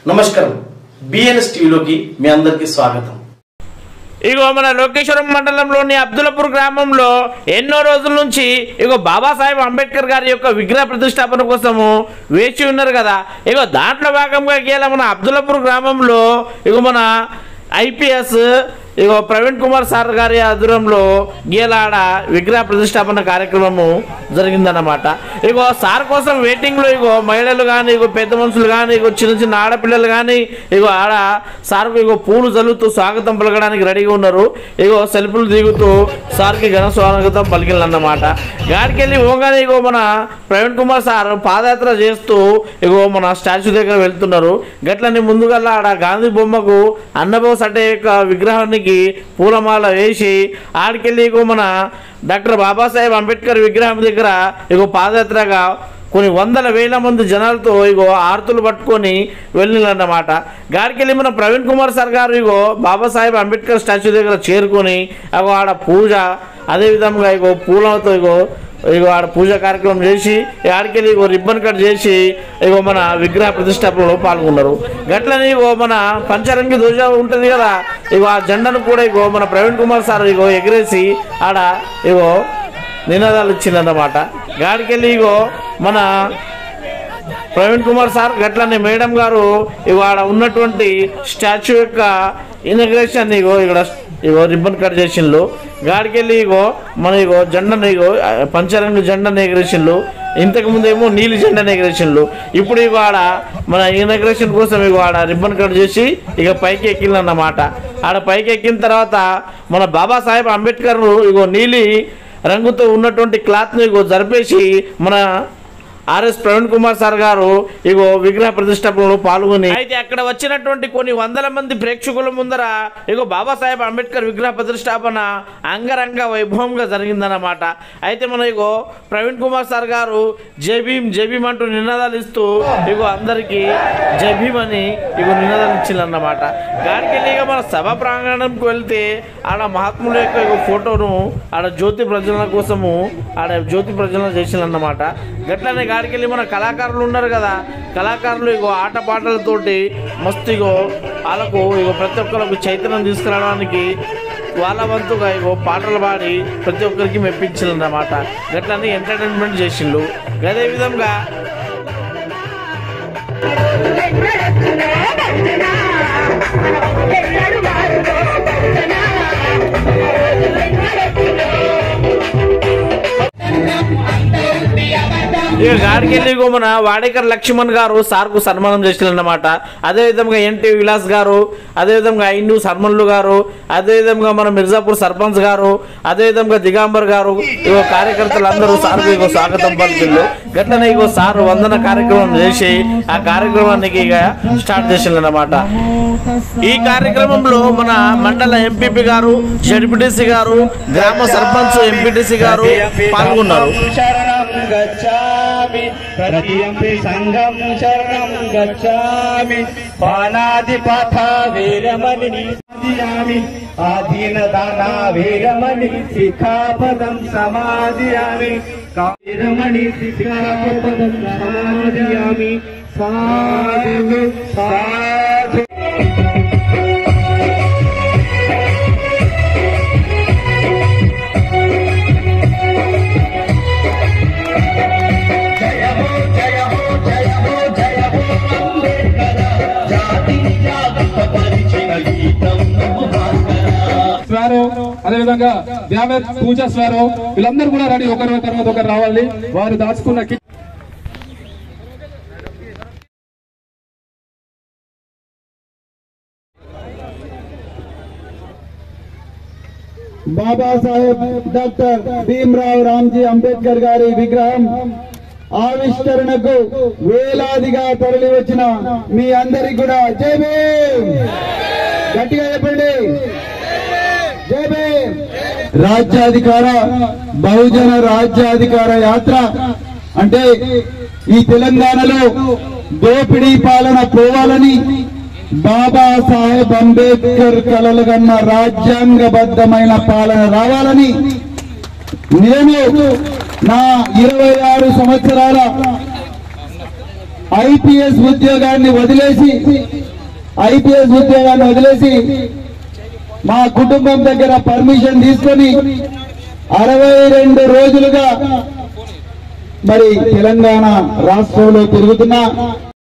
నమస్కారం బిఎన్ఎస్ టీవీలోకి మీ అందరికీ స్వాగతం ఇగో మన లోకేశ్వరం మండలంలోని అబ్దులపూర్ గ్రామంలో ఎన్నో రోజుల నుంచి ఇగో బాబాసాహెబ్ అంబేద్కర్ గారి యొక్క విగ్రహ ప్రతిష్టాపన కోసము వేచి ఉన్నారు కదా ఇగో దాంట్లో భాగంగా గీల మన అబ్దులపూర్ గ్రామంలో ఇగో మన ఐపీఎస్ ఇగో ప్రవీణ్ కుమార్ సార్ గారి ఆధ్వర్యంలో గీలాడ విగ్రహ ప్రతిష్టాపన కార్యక్రమము జరిగిందన్నమాట ఇగో సార్ కోసం వెయిటింగ్లో ఇగో మహిళలు కానీ ఇగో పెద్ద మనుషులు కానీ ఇగో చిన్న చిన్న ఆడపిల్లలు కానీ ఇగో ఆడ సార్కు ఇగో పూలు చల్లుతూ స్వాగతం పలకడానికి రెడీగా ఉన్నారు ఇగో సెల్ఫీలు దిగుతూ సార్కి ఘన స్వాగతం పలికిందన్నమాట గాడికి వెళ్ళి పోగానే ఇగో మన ప్రవీణ్ కుమార్ సార్ పాదయాత్ర చేస్తూ ఇగో మన స్టాచ్యూ దగ్గర వెళ్తున్నారు గట్లని ముందుగల్లా ఆడ గాంధీ బొమ్మకు అన్నబోస్ అంటే యొక్క విగ్రహానికి పూలమాల వేసి ఆడికెళ్ళి ఇగో మన డాక్టర్ బాబాసాహెబ్ అంబేద్కర్ విగ్రహం దగ్గర ఇగో పాదయాత్రగా కొన్ని వందల వేల మంది జనాలతో ఇగో ఆర్తులు పట్టుకొని వెళ్ళినన్నమాట గాడికెళ్ళి మన ప్రవీణ్ కుమార్ సార్ గారు ఇగో బాబాసాహెబ్ అంబేద్కర్ స్టాచ్యూ దగ్గర చేరుకొని అగో ఆడ పూజ అదేవిధంగా ఇగో పూలతో ఇగో ఇగో ఆడ పూజ కార్యక్రమం చేసి ఆడికెళ్ళి ఇగో రిబ్బన్ కట్ చేసి ఇగో మన విగ్రహ ప్రతిష్టాపనలో పాల్గొన్నారు గట్లని ఇగో మన పంచరంగి ధ్వజ ఉంటుంది కదా ఇగో ఆ జెండాను కూడా ఇగో మన ప్రవీణ్ కుమార్ సార్ ఇగో ఎగిరేసి ఆడ ఇగో నినాదాలు ఇచ్చిందన్నమాట గాడికెళ్ళి ఇగో మన ప్రవీణ్ కుమార్ సార్ గట్లనే మేడం గారు ఇవాడ ఉన్నటువంటి స్టాచ్యూ యొక్క ఇనగ్రేషన్ ఇగో ఇక్కడ ఇగో రిబ్బన్ కట్ చేసిండ్లు గాడికెళ్ళి ఇగో మన ఇగో జెండాను ఇగో ఆ, పంచరంగు జెండాను ఎగరేసిండ్లు ఇంతకు ముందు ఏమో నీలి జెండాను ఎగరేసిండ్లు ఇప్పుడు ఇగో ఆడ మన ఇనగ్రేషన్ కోసం ఇగో ఆడ రిబ్బన్ కట్ చేసి ఇక పైకి ఎక్కిందన్నమాట ఆడ పైకి ఎక్కిన తర్వాత మన బాబాసాహెబ్ అంబేద్కర్ ఇగో నీలి రంగుతో ఉన్నటువంటి క్లాత్ని ఇగో జరిపేసి మన ఆర్ఎస్ ప్రవీణ్ కుమార్ సార్ గారు ఇగో విగ్రహ ప్రతిష్టాపనలో పాల్గొని అయితే అక్కడ వచ్చినటువంటి కొన్ని వందల మంది ప్రేక్షకుల ముందర ఇగో బాబాసాహెబ్ అంబేద్కర్ విగ్రహ ప్రతిష్టాపన అంగరంగ వైభవంగా జరిగిందన్నమాట అయితే మన ఇగో ప్రవీణ్ కుమార్ సార్ గారు జై భీమ్ జై భీమ్ అంటూ నినాదాలు ఇస్తూ ఇగో అందరికీ జై భీమ్ అని ఇగో నినాదాలు ఇచ్చిందన్నమాట గాడికెళ్ళి ఇక మన సభ ప్రాంగణంకి వెళ్తే ఆడ మహాత్ముల యొక్క ఇగో ఫోటోను ఆడ జ్యోతి ప్రజ్వలన కోసము ఆడ జ్యోతి ప్రజ్వలన చేసిందన్నమాట గట్లనే గాడికెళ్ళి మన కళాకారులు ఉన్నారు కదా కళాకారులు ఇగో ఆట పాటలతోటి మస్తు ఇగో వాళ్ళకు ఇగో ప్రతి ఒక్కరికి చైతన్యం తీసుకురావడానికి వాళ్ళ వంతుగా ఇగో పాటలు పాడి ప్రతి ఒక్కరికి మెప్పించిందన్నమాట గట్లని ఎంటర్టైన్మెంట్ చేసిండు అదే విధంగా ఇక గాడికెళ్ళి ఇగో మన వాడేకర్ లక్ష్మణ్ గారు సార్కు సన్మానం చేసినన్నమాట అదే విధంగా ఎన్టీ విలాస్ గారు అదే విధంగా ఐండు సర్మన్లు గారు అదే విధంగా మన మిర్జాపూర్ సర్పంచ్ గారు అదే విధంగా దిగాంబర్ గారు ఇగో కార్యకర్తలు అందరూ సార్కు ఇగో స్వాగతం పలికిళ్ళు గట్లనే ఇగో సార్ వందన కార్యక్రమం చేసి ఆ కార్యక్రమానికి ఇక స్టార్ట్ చేసిందన్నమాట ఈ కార్యక్రమంలో మన మండల ఎంపీపీ గారు జడ్పీటీసీ గారు గ్రామ సర్పంచ్ ఎంపీటీసీ గారు పాల్గొన్నారు శరణం గచ్చామి ప్రతియంపి సంఘం శరణం గచ్చామి పానాది పాఠ వీరమణి నియామి ఆధీన దాన వీరమణి శిఖాపదం సమాధియామి వీరమణి శిఖాపదం సమాధియామి సాధు సాధు జయ హో జయ హో జయ హో జయ హో అంబేద్కర జాతి జాగృత పరిచిన గీతం స్వారో అదేవిధంగా వ్యావేత్ పూజ స్వారో వీళ్ళందరూ కూడా రెడీ ఒకరి తర్వాత ఒకరు రావాలి వారు దాచుకున్న కి- బాబాసాహెబ్ డాక్టర్ భీమ్రావ్ రామ్జీ అంబేద్కర్ గారి విగ్రహం ఆవిష్కరణకు వేలాదిగా తరలి వచ్చిన మీ అందరికి కూడా జై భీమ్ గట్టిగా చెప్పండి జై భీమ్ రాజ్యాధికార బహుజన రాజ్యాధికార యాత్ర అంటే ఈ తెలంగాణలో దోపిడీ పాలన పోవాలని బాబాసాహెబ్ అంబేద్కర్ కలలు కన్న రాజ్యాంగబద్ధమైన పాలన రావాలని నేను నా ఇరవై ఆరు సంవత్సరాల ఐపీఎస్ ఉద్యోగాన్ని వదిలేసి ఐపీఎస్ ఉద్యోగాన్ని వదిలేసి మా కుటుంబం దగ్గర పర్మిషన్ తీసుకొని అరవై రెండు రోజులుగా మరి తెలంగాణ రాష్ట్రంలో తిరుగుతున్నా